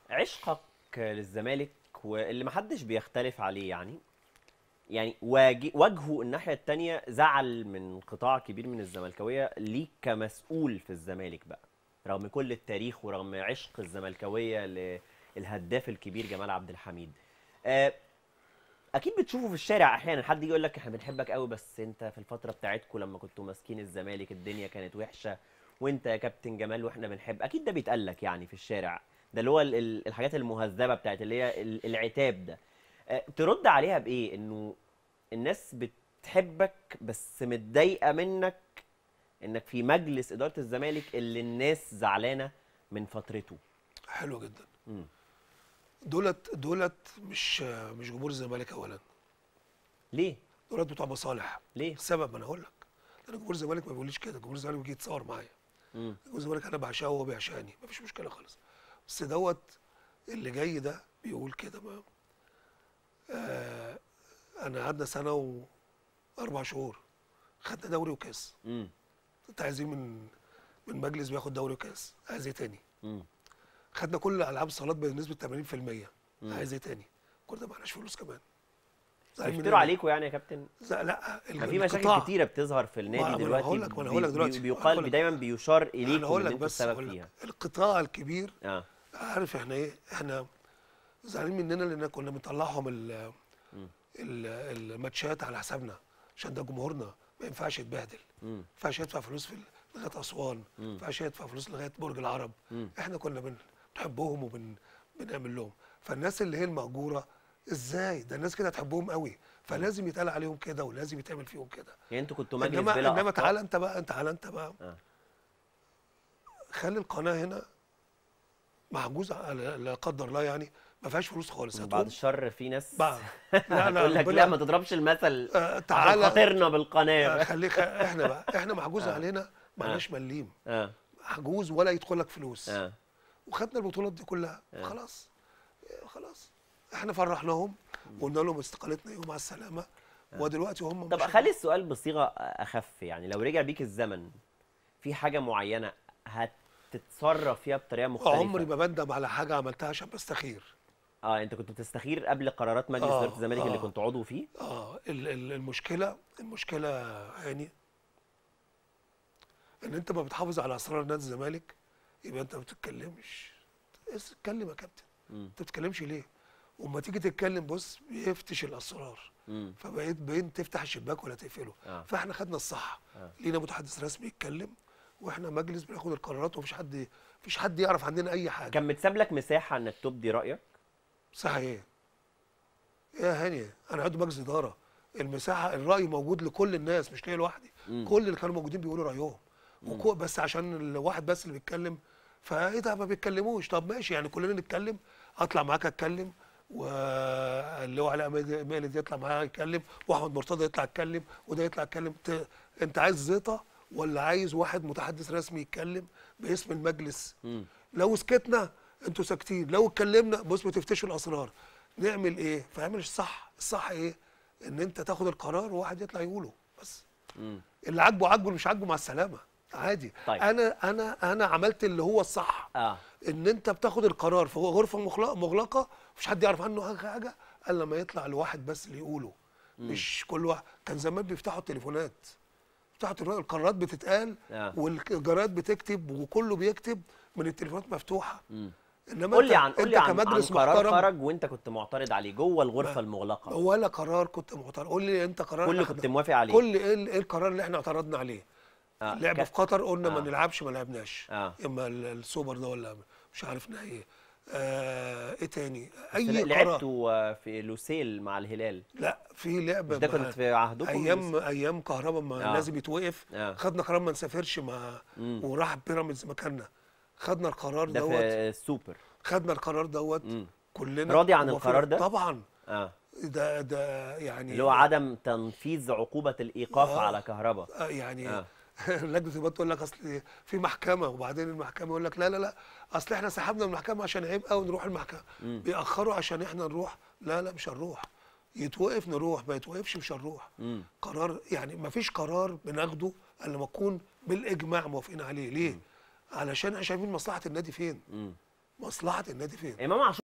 عشقك للزمالك واللي محدش بيختلف عليه يعني يعني واجه واجهه الناحية التانية زعل من قطاع كبير من الزملكاوية ليك كمسؤول في الزمالك بقى رغم كل التاريخ ورغم عشق الزملكاوية للهداف الكبير جمال عبد الحميد آه، اكيد بتشوفه في الشارع احيانا حد يجي يقول لك احنا بنحبك قوي بس انت في الفتره بتاعتكم لما كنتوا ماسكين الزمالك الدنيا كانت وحشه وانت يا كابتن جمال واحنا بنحب اكيد ده بيتقال لك يعني في الشارع ده اللي هو ال- ال- الحاجات المهذبه بتاعت اللي هي ال- العتاب ده آه، ترد عليها بايه انه الناس بتحبك بس متضايقه منك انك في مجلس اداره الزمالك اللي الناس زعلانه من فترته حلو جدا مم. دولت دولت مش مش جمهور الزمالك اولا ليه دولت بتوع مصالح ليه السبب ما انا هقول لك انا جمهور الزمالك ما بيقوليش كده جمهور الزمالك بيجي يتصور معايا مم. جمهور الزمالك انا بعشقه وهو بيعشقني مفيش مشكله خالص بس دوت اللي جاي ده بيقول كده ما آه انا قعدنا سنه واربع شهور خدنا دوري وكاس مم. انت عايزين من من مجلس بياخد دوري وكاس عايز ايه تاني مم. خدنا كل العاب الصالات بنسبه 80% عايز ايه تاني كل ده معناش فلوس كمان زعلان بيفتروا مننا. عليكم يعني يا كابتن لا لا ما في مشاكل القطاع- كتيره بتظهر في ما النادي أنا دلوقتي هقول لك- ما أنا بي- هقول لك بي- دلوقتي. بيقال هقول لك. دايما بيشار انا اليكم هقول ان لك انتوا بس السبب هقول فيها لك القطاع الكبير اه عارف احنا ايه احنا زعلانين مننا لان كنا بنطلعهم ال ال- الماتشات على حسابنا عشان ده جمهورنا ما ينفعش يتبهدل ما مم. ينفعش يدفع فلوس في لغايه اسوان ما ينفعش يدفع فلوس لغايه برج العرب مم. احنا كنا بن- بنحبهم وبن بنعمل لهم فالناس اللي هي المأجوره ازاي ده الناس كده تحبهم قوي فلازم يتقال عليهم كده ولازم يتعمل فيهم كده يعني انتوا كنتوا مجلس انما بلا انما أخطاء. تعالى انت بقى انت تعالى انت بقى آه. خلي القناه هنا محجوزه على- لا قدر الله يعني ما فيهاش فلوس خالص بعد هتقوم الشر في ناس بقى لا لا تقول لك ربنا- لا ما تضربش المثل آه، عشان تعالى خاطرنا بالقناه آه، خليك احنا بقى احنا محجوز علينا معناش مليم اه محجوز ولا يدخل لك فلوس اه وخدنا البطولات دي كلها خلاص خلاص احنا فرحناهم وقلنا لهم استقالتنا يوم على السلامه ودلوقتي هم طب مش- اخلي السؤال بصيغه اخف يعني لو رجع بيك الزمن في حاجه معينه هتتصرف فيها بطريقه مختلفه عمري ما بندم على حاجه عملتها عشان بستخير اه انت كنت بتستخير قبل قرارات مجلس آه، اداره الزمالك اللي آه. كنت عضو فيه اه ال- ال- المشكله المشكله يعني ان انت ما بتحافظ على اسرار نادي الزمالك يبقى انت ما بتتكلمش بس اتكلم يا كابتن مم. انت ما بتتكلمش ليه وما تيجي تتكلم بص بيفتش الاسرار مم. فبقيت بين تفتح الشباك ولا تقفله آه. فاحنا خدنا الصح آه. لينا متحدث رسمي يتكلم واحنا مجلس بناخد القرارات ومفيش حد مفيش حد يعرف عننا اي حاجه كان متساب لك مساحه انك تبدي رايك صح ايه يا هاني انا عضو مجلس اداره المساحه الراي موجود لكل الناس مش ليا لوحدي كل اللي كانوا موجودين بيقولوا رايهم وكو بس عشان الواحد بس اللي بيتكلم فايه ده ما بيتكلموش طب ماشي يعني كلنا نتكلم اطلع معاك اتكلم واللي هو علاء مالد يطلع معايا يتكلم واحمد مرتضى يطلع يتكلم وده يطلع يتكلم ت- انت عايز زيطه ولا عايز واحد متحدث رسمي يتكلم باسم المجلس لو سكتنا انتوا ساكتين لو اتكلمنا بص بتفتشوا الاسرار نعمل ايه فاعمل الصح الصح ايه ان انت تاخد القرار وواحد يطلع يقوله بس مم. اللي عاجبه عاجبه اللي مش عاجبه مع السلامه عادي طيب. انا انا انا عملت اللي هو الصح اه ان انت بتاخد القرار في غرفه مغلقه مغلقه مفيش حد يعرف عنه حاجه الا لما يطلع لواحد بس اللي يقوله مش كل واحد كان زمان بيفتحوا التليفونات بيفتحوا التليفونات القرارات بتتقال آه. والجرائد بتكتب وكله بيكتب من التليفونات مفتوحه انما قول انت, لي عن قول انت لي عن, عن كمجلس قرار محترم خرج وانت كنت معترض عليه جوه الغرفه المغلقه ولا قرار كنت معترض قول لي انت قرار كله احنا- كنت موافق عليه كل ايه ال- إيه القرار اللي احنا اعترضنا عليه آه، لعب ك- في قطر قلنا ما آه. نلعبش ما لعبناش آه. اما ال- السوبر ده ولا مش عارف نهائي ايه آه ايه تاني بس اي قرار لعبتوا آه، في لوسيل مع الهلال لا في لعبه مش ده مع- كنت في عهدكم ايام ايام كهربا ما آه. لازم يتوقف آه. خدنا قرار ما نسافرش مع وراح بيراميدز مكاننا خدنا القرار ده دوت في السوبر خدنا القرار دوت مم. كلنا راضي عن وفي- القرار ده؟ طبعا اه ده ده يعني اللي هو عدم تنفيذ عقوبه الايقاف آه. على كهرباء آه، يعني آه. لجنه الانضباط تقول لك اصل في محكمه وبعدين المحكمه يقول لك لا لا لا اصل احنا سحبنا من المحكمه عشان عيب قوي نروح المحكمه بيأخروا عشان احنا نروح لا لا مش هنروح يتوقف نروح ما يتوقفش مش هنروح مم. قرار يعني ما فيش قرار بناخده الا لما نكون بالاجماع موافقين عليه ليه علشان احنا شايفين مصلحه النادي فين مم. مصلحه النادي فين امام عاشور